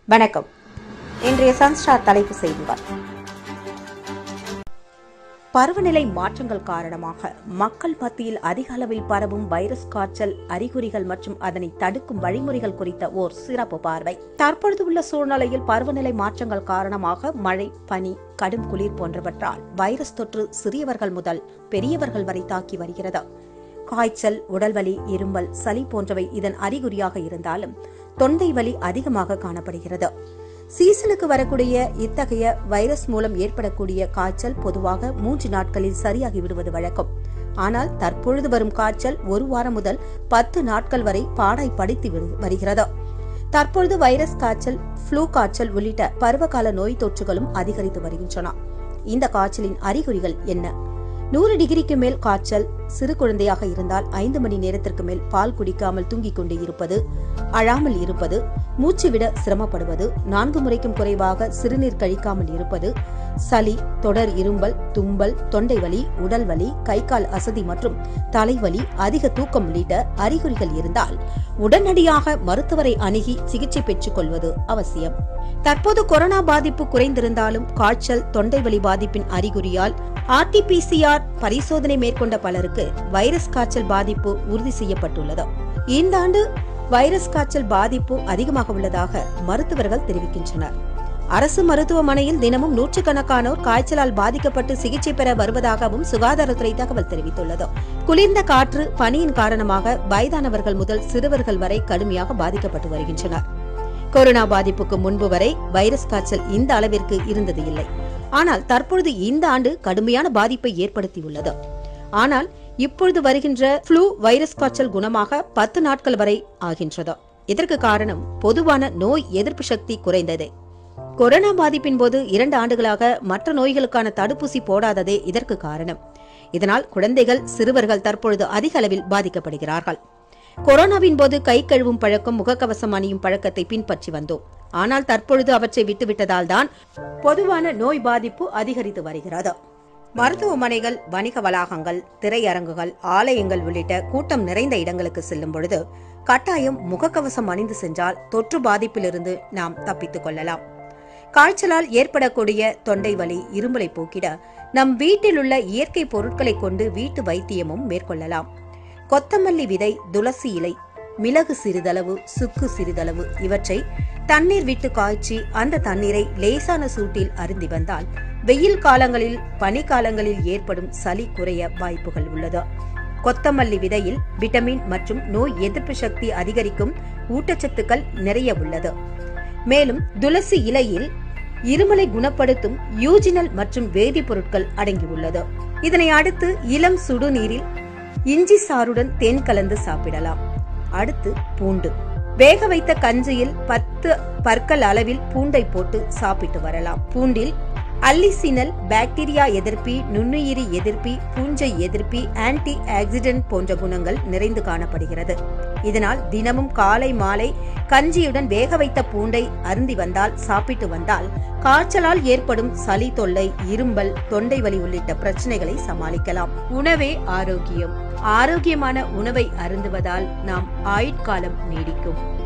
வணக்கம் இன்றைய சன்ஸ்டார் தலைப்பு செய்திகள் பருவநிலை மாற்றங்கள் காரணமாக மக்கள் மத்தியில் அதிக அளவில் பரவும் வைரஸ் காய்ச்சல் அறிகுறிகள் மற்றும் அதனை தடுக்கும் வழிமுறைகள் குறித்த ஓர் சிறப்பு பார்வை தற்பொழுது உள்ள சூழ்நிலையில் பருவநிலை மாற்றங்கள் காரணமாக மழை பனி கடும் குளிர் போன்றவற்றால் வைரஸ் தொற்று சிறியவர்கள் முதல் பெரியவர்கள் வரை தாக்கி வருகிறது காய்ச்சல் உடல்வலி இருமல் சளி போன்றவை இதன் அறிகுறியாக இருந்தாலும் தொண்டை வலி அதிகமாக காணப்படுகிறது சீசனுக்கு வரக்கூடிய இத்தகைய வைரஸ் மூலம் ஏற்படக்கூடிய காய்ச்சல் பொதுவாக மூன்று நாட்களில் சரியாகி விடுவது வழக்கம் ஆனால் தற்பொழுது வரும் காய்ச்சல் ஒரு வாரம் முதல் பத்து நாட்கள் வரை பாடாய் படித்து விடு- வருகிறது தற்பொழுது வைரஸ் காய்ச்சல் ஃப்ளூ காய்ச்சல் உள்ளிட்ட பருவகால நோய் தொற்றுகளும் அதிகரித்து வருகின்றன இந்த காய்ச்சலின் அறிகுறிகள் என்ன நூறு டிகிரிக்கு மேல் காய்ச்சல் சிறு குழந்தையாக இருந்தால் ஐந்து மணி நேரத்திற்கு மேல் பால் குடிக்காமல் தூங்கிக் கொண்டே இருப்பது அழாமல் இருப்பது மூச்சு விட சிரமப்படுவது நான்கு முறைக்கும் குறைவாக சிறுநீர் கழிக்காமல் இருப்பது சளி தொடர் இரும்பல் தும்பல் தொண்டை வலி உடல் வலி கை கால் அசதி மற்றும் தலைவலி அதிக தூக்கம் உள்ளிட்ட அறிகுறிகள் இருந்தால் உடனடியாக மருத்துவரை அணுகி சிகிச்சை பெற்றுக் கொள்வது அவசியம் தற்போது கொரோனா பாதிப்பு குறைந்திருந்தாலும் காய்ச்சல் தொண்டை வலி பாதிப்பின் அறிகுறியால் ஆர்டிபிசிஆர் பரிசோதனை மேற்கொண்ட பலருக்கு வைரஸ் காய்ச்சல் பாதிப்பு உறுதி செய்யப்பட்டுள்ளது இந்த ஆண்டு வைரஸ் காய்ச்சல் பாதிப்பு அதிகமாக உள்ளதாக மருத்துவர்கள் தெரிவிக்கின்றனர் அரசு மருத்துவமனையில் தினமும் நூற்றுக்கணக்கானோர் காய்ச்சலால் பாதிக்கப்பட்டு சிகிச்சை பெற வருவதாகவும் சுகாதாரத்துறை தகவல் தெரிவித்துள்ளது குளிர்ந்த காற்று பனியின் காரணமாக வயதானவர்கள் முதல் சிறுவர்கள் வரை கடுமையாக பாதிக்கப்பட்டு வருகின்றனர் கொரோனா பாதிப்புக்கு முன்பு வரை வைரஸ் காய்ச்சல் இந்த அளவிற்கு இருந்தது இல்லை ஆனால் தற்பொழுது இந்த ஆண்டு கடுமையான பாதிப்பை ஏற்படுத்தியுள்ளது ஆனால் இப்பொழுது வருகின்ற ஃப்ளூ வைரஸ் காய்ச்சல் குணமாக பத்து நாட்கள் வரை ஆகின்றது இதற்கு காரணம் பொதுவான நோய் எதிர்ப்பு சக்தி குறைந்ததே கொரோனா பாதிப்பின் போது இரண்டு ஆண்டுகளாக மற்ற நோய்களுக்கான தடுப்பூசி போடாததே இதற்கு காரணம் இதனால் குழந்தைகள் சிறுவர்கள் தற்பொழுது அதிக அளவில் பாதிக்கப்படுகிறார்கள் கொரோனாவின் போது கை கழுவும் பழக்கம் முகக்கவசம் அணியும் பழக்கத்தை பின்பற்றி வந்தோம் ஆனால் தற்பொழுது அவற்றை விட்டுவிட்டதால் தான் பொதுவான நோய் பாதிப்பு அதிகரித்து வருகிறது மருத்துவமனைகள் வணிக வளாகங்கள் திரையரங்குகள் ஆலயங்கள் உள்ளிட்ட கூட்டம் நிறைந்த இடங்களுக்கு செல்லும் பொழுது கட்டாயம் முகக்கவசம் அணிந்து சென்றால் தொற்று பாதிப்பிலிருந்து நாம் தப்பித்துக் கொள்ளலாம் காய்ச்சலால் ஏற்படக்கூடிய தொண்டை வலி இருமலை போக்கிட நம் வீட்டில் உள்ள இயற்கை பொருட்களை கொண்டு வீட்டு வைத்தியமும் மேற்கொள்ளலாம் கொத்தமல்லி விதை துளசி இலை மிளகு சிறிதளவு சுக்கு சிறிதளவு இவற்றை தண்ணீர் விட்டு காய்ச்சி அந்த தண்ணீரை லேசான சூட்டில் அருந்தி வந்தால் வெயில் காலங்களில் பனிக்காலங்களில் ஏற்படும் சளி குறைய வாய்ப்புகள் உள்ளது கொத்தமல்லி விதையில் விட்டமின் மற்றும் நோய் எதிர்ப்பு சக்தி அதிகரிக்கும் ஊட்டச்சத்துக்கள் நிறைய உள்ளது மேலும் துளசி இலையில் இருமலை குணப்படுத்தும் யூஜினல் மற்றும் வேதிப்பொருட்கள் அடங்கியுள்ளது இதனை அடுத்து இளம் சுடுநீரில் இஞ்சி சாறுடன் தேன் கலந்து சாப்பிடலாம் அடுத்து பூண்டு வேக வைத்த கஞ்சியில் பத்து பற்கள் அளவில் பூண்டை போட்டு சாப்பிட்டு வரலாம் பூண்டில் அல்லிசினல் பாக்டீரியா எதிர்ப்பி நுண்ணுயிரி எதிர்ப்பி பூஞ்சை எதிர்ப்பி ஆன்டி ஆக்சிடென்ட் போன்ற குணங்கள் நிறைந்து காணப்படுகிறது இதனால் தினமும் காலை மாலை கஞ்சியுடன் வேக வைத்த பூண்டை அருந்தி வந்தால் சாப்பிட்டு வந்தால் காய்ச்சலால் ஏற்படும் சளி தொல்லை இரும்பல் தொண்டை வலி உள்ளிட்ட பிரச்சனைகளை சமாளிக்கலாம் உணவே ஆரோக்கியம் ஆரோக்கியமான உணவை அருந்துவதால் நாம் ஆயுட்காலம் நீடிக்கும்